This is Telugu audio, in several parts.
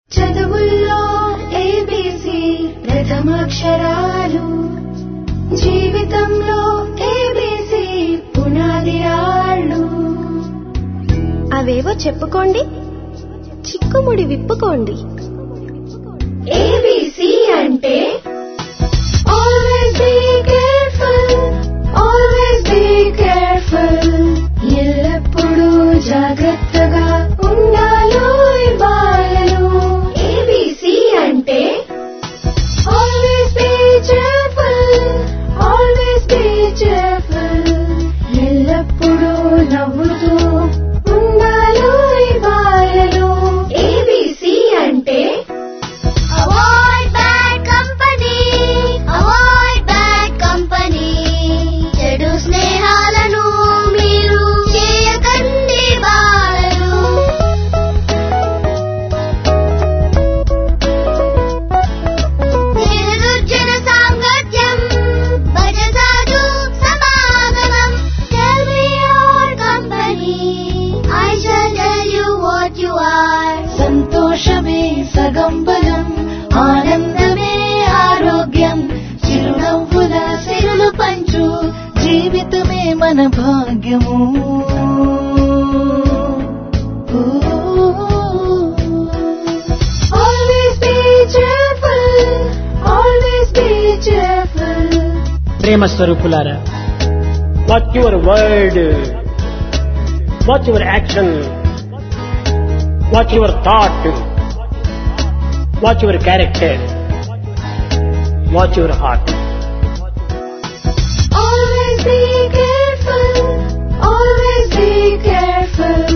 చదువుల్లో ఏబీసీ ప్రథమాక్షరాలు జీవితంలో ఏబీసీ పునాది రాళ్ళు అవేవో చెప్పుకోండి చిక్కుముడి విప్పుకోండి ఏబీసీ అంటే always be careful always be careful ఎల్లప్పుడూ జాగ్రత్తగా ఉండాలో బాలలు ఏబీసీ అంటే always be careful always be careful ఎల్లప్పుడూ నవ్వుతూ ఉండాలో బాలలు ఏబీసీ అంటే Avoid bad company. Avoid bad company. చెడు స్నేహాలను మీరు చేయకండి బాలలు నిర్దుర్జన సాంగత్యం భజసాధు సమాగమం Tell me your company. I shall tell you what you are. సంతోషమే సగం బలం ఆనందమే ఆరోగ్యం చిరునవ్వుల సిరులు పంచు జీవితమే మన భాగ్యము always be cheerful always be cheerful ప్రేమ స్వరూపులారా what your word what your action what your thought what your character what your heart Always be careful. Always be careful.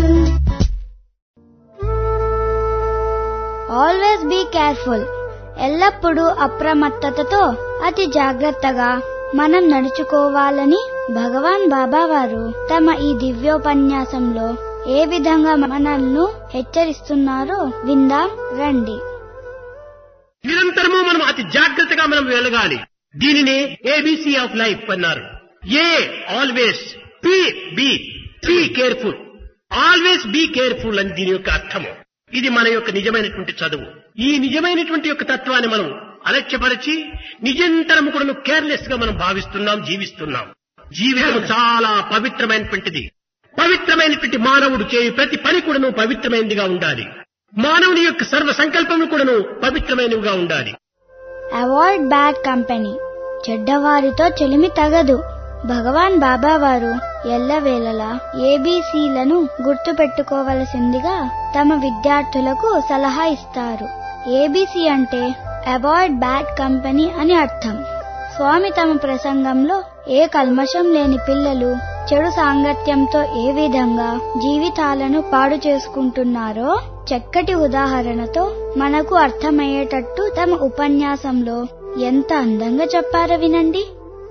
Always be careful ఎల్లప్పుడూ అప్రమత్తతతో అతి జాగ్రత్తగా మనం నడుచుకోవాలని భగవాన్ బాబా వారు తమ ఈ దివ్యోపన్యాసంలో ఏ విధంగా మనల్ని హెచ్చరిస్తున్నారో విందాం రండి నిరంతరము మనం అతి జాగ్రత్తగా మనం వెలగాలి దీనినే ఏబిసి ఆఫ్ లైఫ్ అన్నారు A always B B be careful always be careful అని దీని యొక్క అర్థము ఇది మన యొక్క నిజమైనటువంటి చదువు ఈ నిజమైనటువంటి యొక్క తత్వాన్ని మనం అలక్ష్యపరిచి నిజంతరం కూడా కేర్లెస్ గా మనం భావిస్తున్నాం జీవిస్తున్నాం జీవితం చాలా పవిత్రమైనటువంటిది పవిత్రమైనటువంటి మానవుడు చేయు ప్రతి పని కూడాను పవిత్రమైనదిగా ఉండాలి మానవుని యొక్క సర్వ సంకల్పములు కూడాను పవిత్రమైనవిగా ఉండాలి అవాయిడ్ బ్యాడ్ కంపెనీ చెడ్డవారితో చెలిమి తగదు భగవాన్ బాబా వారు ఎల్లవేళలా ఏబీసీలను గుర్తుపెట్టుకోవలసిందిగా తమ విద్యార్థులకు సలహా ఇస్తారు ఏబీసీ అంటే అవాయిడ్ బ్యాడ్ కంపెనీ అని అర్థం స్వామి తమ ప్రసంగంలో ఏ కల్మషం లేని పిల్లలు చెడు సాంగత్యంతో ఏ విధంగా జీవితాలను పాడు చేసుకుంటున్నారో చక్కటి ఉదాహరణతో మనకు అర్థమయ్యేటట్టు తమ ఉపన్యాసంలో ఎంత అందంగా చెప్పారో వినండి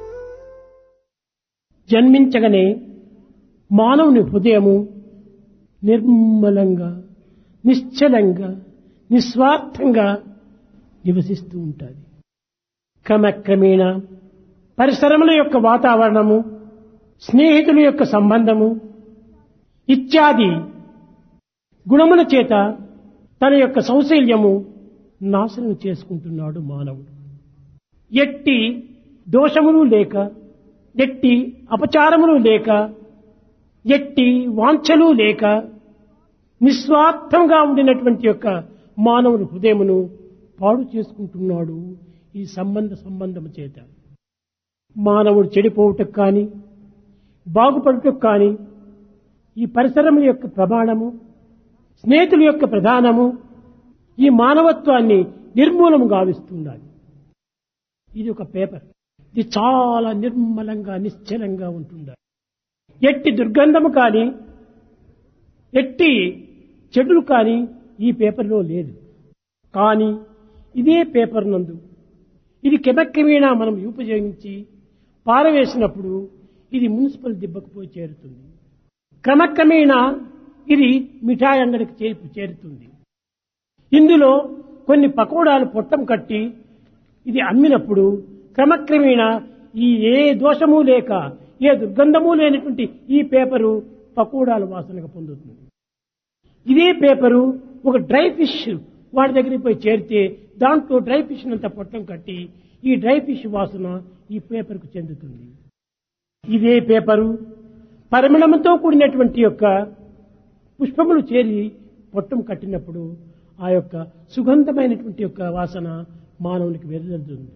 జన్మించగానే మానవుని హృదయము నిర్మలంగా నిశ్చలంగా నిస్వార్థంగా నివసిస్తూ ఉంటుంది క్రమక్రమేణ పరిసరముల యొక్క వాతావరణము స్నేహితుల యొక్క సంబంధము ఇత్యాది గుణముల చేత తన యొక్క సౌశల్యము నాశనం చేసుకుంటున్నాడు మానవుడు ఎట్టి దోషములు లేక ఎట్టి అపచారములు లేక ఎట్టి వాంఛలు లేక నిస్వార్థంగా ఉండినటువంటి యొక్క మానవుని హృదయమును పాడు చేసుకుంటున్నాడు ఈ సంబంధ సంబంధము చేత మానవుడు చెడిపోవుటకు కానీ బాగుపడుటకు కానీ ఈ పరిసరముల యొక్క ప్రమాణము స్నేహితుల యొక్క ప్రధానము ఈ మానవత్వాన్ని నిర్మూలము గావిస్తున్నది ఇది ఒక పేపర్ ఇది చాలా నిర్మలంగా నిశ్చలంగా ఉంటుంది ఎట్టి దుర్గంధము కానీ ఎట్టి చెడులు కానీ ఈ పేపర్లో లేదు కానీ ఇదే పేపర్ నందు ఇది కెమక్రమేణా మనం ఉపయోగించి పారవేసినప్పుడు ఇది మున్సిపల్ దిబ్బకు పోయి చేరుతుంది క్రమక్రమేణా ఇది మిఠాయి అంగడికి చేరు- చేరుతుంది ఇందులో కొన్ని పకోడాలు పొట్టం కట్టి ఇది అమ్మినప్పుడు క్రమక్రమేణా ఈ ఏ దోషము లేక ఏ దుర్గంధము లేనటువంటి ఈ పేపరు పకోడాల వాసనగా పొందుతుంది ఇదే పేపరు ఒక డ్రై ఫిష్ వాడి దగ్గరికి పోయి చేరితే దాంట్లో డ్రై ఫిష్ అంత పొట్టం కట్టి ఈ డ్రై ఫిష్ వాసన ఈ పేపర్కు చెందుతుంది ఇదే పేపరు పరిమళంతో కూడినటువంటి యొక్క పుష్పములు చేరి పొట్టం కట్టినప్పుడు ఆ యొక్క సుగంధమైనటువంటి యొక్క వాసన మానవునికి వెదజల్లుతుంది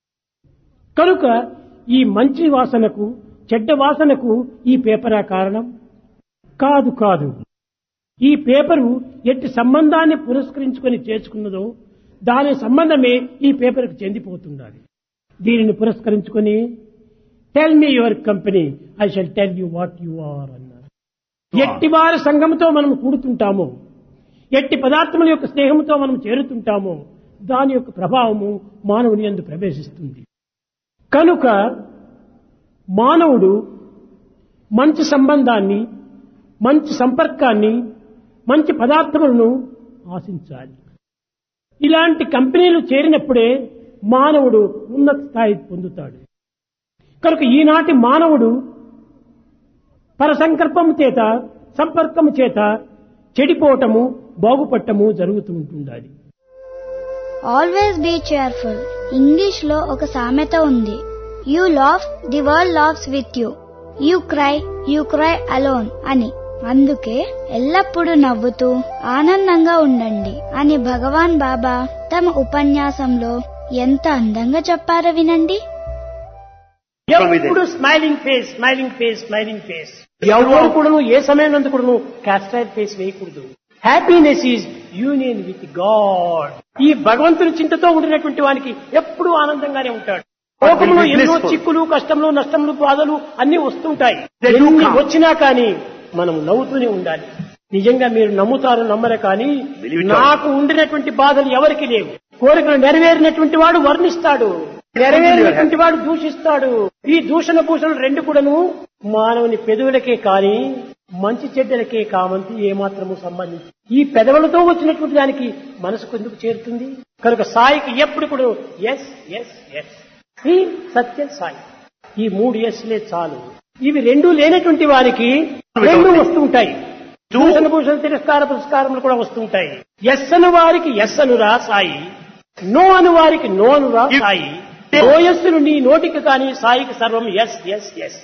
కనుక ఈ మంచి వాసనకు చెడ్డ వాసనకు ఈ పేపరా కారణం కాదు కాదు ఈ పేపరు ఎట్టి సంబంధాన్ని పురస్కరించుకొని చేసుకున్నదో దాని సంబంధమే ఈ పేపర్కు చెందిపోతుండాలి దీనిని పురస్కరించుకొని tell me your company I shall tell you what you are అన్నారు ఎట్టి వారి సంఘంతో మనం కూడుతుంటామో ఎట్టి పదార్థముల యొక్క స్నేహంతో మనం చేరుతుంటామో దాని యొక్క ప్రభావము మానవుని యందు ప్రవేశిస్తుంది కనుక మానవుడు మంచి సంబంధాన్ని మంచి సంపర్కాన్ని మంచి పదార్థములను ఆశించాలి ఇలాంటి కంపెనీలు చేరినప్పుడే మానవుడు ఉన్నత స్థాయి పొందుతాడు కనుక ఈనాటి మానవుడు పరసంకల్పము చేత సంపర్కము చేత చెడిపోవటము బాగుపడటము జరుగుతూ ఉంటుండాలి ఆల్వేస్ బీ చేర్ఫుల్ ఇంగ్లీష్ లో ఒక సామెత ఉంది you laugh the world laughs with you you cry you cry alone అని అందుకే ఎల్లప్పుడూ నవ్వుతూ ఆనందంగా ఉండండి అని భగవాన్ బాబా తమ ఉపన్యాసంలో ఎంత అందంగా చెప్పారో వినండి ఎప్పుడు smiling face smiling face smiling face ఎవరు కూడాను ఏ సమయం కూడాను కాస్ట్రైడ్ ఫేస్ వేయకూడదు happiness is union with God ఈ భగవంతుని చింతతో ఉండినటువంటి వానికి ఎప్పుడూ ఆనందంగానే ఉంటాడు లోకంలో ఎన్నో చిక్కులు కష్టములు నష్టములు బాధలు అన్ని వస్తుంటాయి ఎన్ని వచ్చినా కానీ మనం నవ్వుతూనే ఉండాలి నిజంగా మీరు నమ్ముతారు నమ్మరు కానీ నాకు ఉండినటువంటి బాధలు ఎవరికి లేవు కోరికలు నెరవేరినటువంటి వాడు వర్ణిస్తాడు నెరవేరినటువంటి వాడు దూషిస్తాడు ఈ దూషణ భూషణలు రెండు కూడాను మానవుని పెదవులకే కాని మంచి చెడ్డలకే కామంతి ఏమాత్రము సంబంధించి ఈ పెదవులతో వచ్చినటువంటి దానికి మనసుకు ఎందుకు చేరుతుంది కనుక సాయికి ఎప్పుడు కూడా ఎస్ ఎస్ ఎస్ ఈ సత్య సాయి ఈ మూడు ఎస్లే చాలు ఇవి రెండు లేనటువంటి వారికి రెండు వస్తుంటాయి దూషణ భూషణ తిరస్కార పురస్కారములు కూడా వస్తుంటాయి ఎస్ అను వారికి ఎస్ అనురా సాయి నో అను వారికి నో అనురా సాయి ఓయస్సును నీ నోటికి కానీ సాయికి సర్వం ఎస్ ఎస్ ఎస్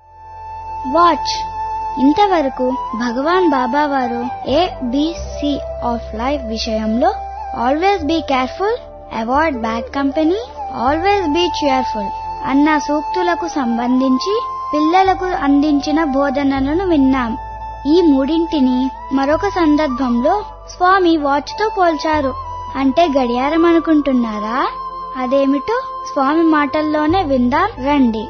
వాచ్ ఇంతవరకు భగవాన్ బాబా వారు ఏ బిసి ఆఫ్ లైఫ్ విషయంలో always be careful avoid bad company always be cheerful అన్న సూక్తులకు సంబంధించి పిల్లలకు అందించిన బోధనలను విన్నాం ఈ మూడింటిని మరొక సందర్భంలో స్వామి వాచ్ తో పోల్చారు అంటే గడియారం అనుకుంటున్నారా అదేమిటో స్వామి మాటల్లోనే విందాం రండి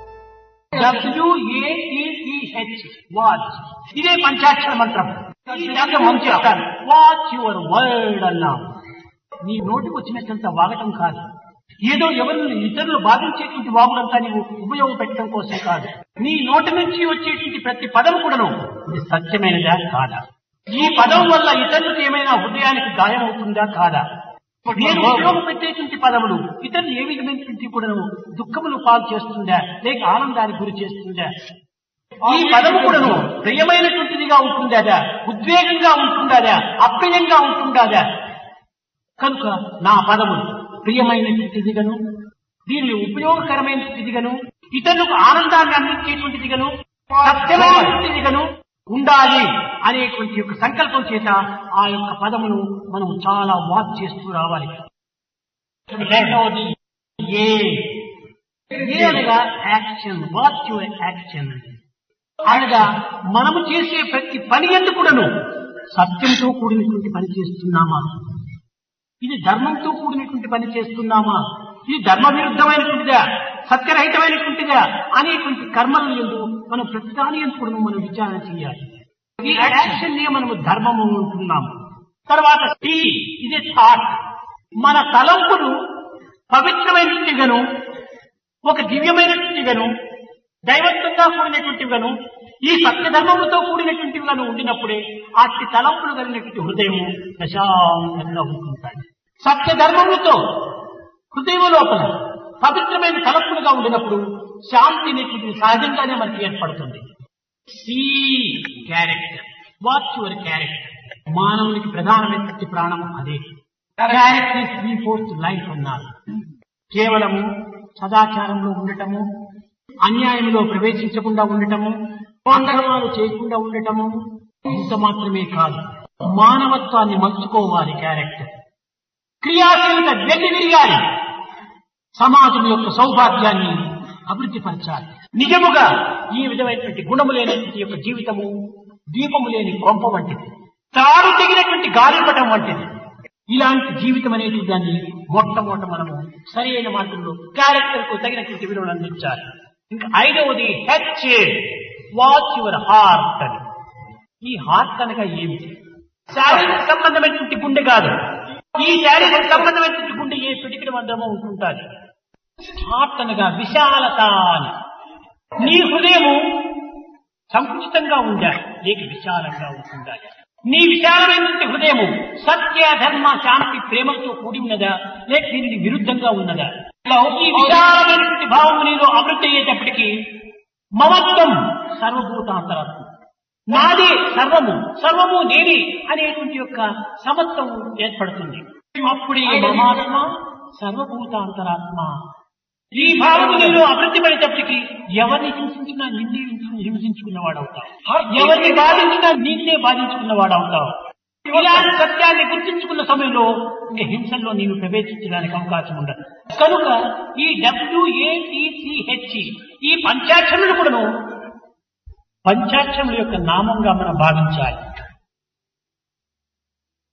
డబ్ల్యూఏఈహెచ్ వాచ్ ఇదే పంచాక్షర మంత్రం ఇదంతా మంచి అర్థాలు వాచ్ యువర్ వర్డ్ అన్నాం నీ నోటికి వచ్చినట్లంత వాగటం కాదు ఏదో ఎవరిని ఇతరులు బాధించేటువంటి వాగులంతా నీవు ఉపయోగపెట్టడం కోసం కాదు నీ నోటి నుంచి వచ్చేటువంటి ప్రతి పదం కూడాను ఇది సత్యమైనదా కాదా ఈ పదం వల్ల ఇతరులకు ఏమైనా హృదయానికి గాయం అవుతుందా కాదా నేను ఉపయోగపెట్టేటువంటి పదములు ఇతరులు ఏ విధమైనటువంటి కూడా దుఃఖములు పాలు చేస్తుందా లేక ఆనందానికి గురి చేస్తుందా ఈ పదము కూడాను ప్రియమైనటువంటిదిగా ఉంటుందా ఉద్వేగంగా ఉంటుందా అప్రియంగా ఉంటుందా కనుక నా పదములు ప్రియమైనటువంటిదిగను దీనిని ఉపయోగకరమైనటువంటిదిగను ఇతరులకు ఆనందాన్ని అందించేటువంటిదిగను సత్యమైనటువంటిదిగను ఉండాలి అనేటువంటి యొక్క సంకల్పం చేత ఆ యొక్క పదమును మనం చాలా వాచ్ చేస్తూ రావాలి రెండవది ఏ ఏ అనగా యాక్షన్ వాచ్ యువర్ యాక్షన్ అనగా మనము చేసే ప్రతి పని ఎందుకుడను సత్యంతో కూడినటువంటి పని చేస్తున్నామా ఇది ధర్మంతో కూడినటువంటి పని చేస్తున్నామా ఇది ధర్మ విరుద్ధమైనటువంటిదా సత్యరహితమైనటువంటిదా అనేటువంటి కర్మలను ఎందు మనం ప్రతిదాని ఎందు కూడా మనం విచారణ చేయాలి ఈ యాక్షన్ నే మనము ధర్మము ఉంటున్నాము తర్వాత టీ ఇది థాట్ మన తలంపులు పవిత్రమైనట్టుగాను ఒక దివ్యమైనటువంటిగాను దైవత్వంగా కూడినటువంటివిగాను ఈ సత్యధర్మములతో కూడినటువంటివిగాను ఉండినప్పుడే అట్టి తలంపులు కలిగినటువంటి హృదయము ప్రశాంతంగా ఉంటుంటాయి సత్యధర్మములతో హృదయం లోపల పవిత్రమైన తలంపులుగా ఉండినప్పుడు శాంతి అనేటువంటిది సహజంగానే మనకి ఏర్పడుతుంది C character watch your character మానవునికి ప్రధానమైనటువంటి ప్రాణం అదే క్యారెక్టర్స్ త్రీ ఫోర్త్ లైఫ్ అన్నారు కేవలము సదాచారంలో ఉండటము అన్యాయంలో ప్రవేశించకుండా ఉండటము అక్రమాలు చేయకుండా ఉండటము ఇంత మాత్రమే కాదు మానవత్వాన్ని మలుచుకోవాలి క్యారెక్టర్ క్రియాశీలత వెల్లివిరియాలి సమాజం యొక్క సౌభాగ్యాన్ని అభివృద్ధి పరచాలి నిజముగా ఈ విధమైనటువంటి గుణము లేనటువంటి యొక్క జీవితము దీపము లేని కొంప వంటిది తాడు తెగినటువంటి గాలిపటం వంటిది ఇలాంటి జీవితం అనేది దాన్ని మొట్టమొదట మనము సరి అయిన మార్గంలో క్యారెక్టర్ కు తగినటువంటి విలువను అందించాలి ఇంకా ఐదవది హెచ్ వాచ్ యువర్ హార్ట్ అని ఈ హార్ట్ అనగా ఏమిటి శారీరక సంబంధమైనటువంటి గుండె కాదు ఈ శారీరక సంబంధమైనటువంటి గుండె ఏ పిడికిడి మందమో ఉంటుంటాది హార్ట్ అనగా విశాలత అని నీ హృదయము సంకుచితంగా ఉండాలి లేక విశాలంగా ఉంటుండాలి నీ విశాలమైనటువంటి హృదయము సత్య ధర్మ శాంతి ప్రేమతో కూడి ఉన్నదా లేక దీనికి విరుద్ధంగా ఉన్నదా ఈ విశాలమైనటువంటి భావము నీలో అభివృద్ధి అయ్యేటప్పటికీ మమత్వం సర్వభూతాంతరాత్మ నాదే సర్వము సర్వము నేనే అనేటువంటి యొక్క సమత్వం ఏర్పడుతుంది అప్పుడే మమాత్మ సర్వభూతాంతరాత్మ ఈ భావము నేను అభివృద్ధి పడేటప్పటికి ఎవరిని హింసించినా నిన్నే హింసించుకున్నవాడు అవుతావు ఎవరిని బాధించినా నిన్నే బాధించుకున్నవాడు అవుతావు ఇలాంటి సత్యాన్ని గుర్తించుకున్న సమయంలో ఇంక హింసల్లో నీవు ప్రవేశించడానికి అవకాశం ఉండదు కనుక ఈ డబ్ల్యూఏటిసిహెచ్ ఈ పంచాక్షరులు కూడాను పంచాక్షముల యొక్క నామంగా మనం భావించాలి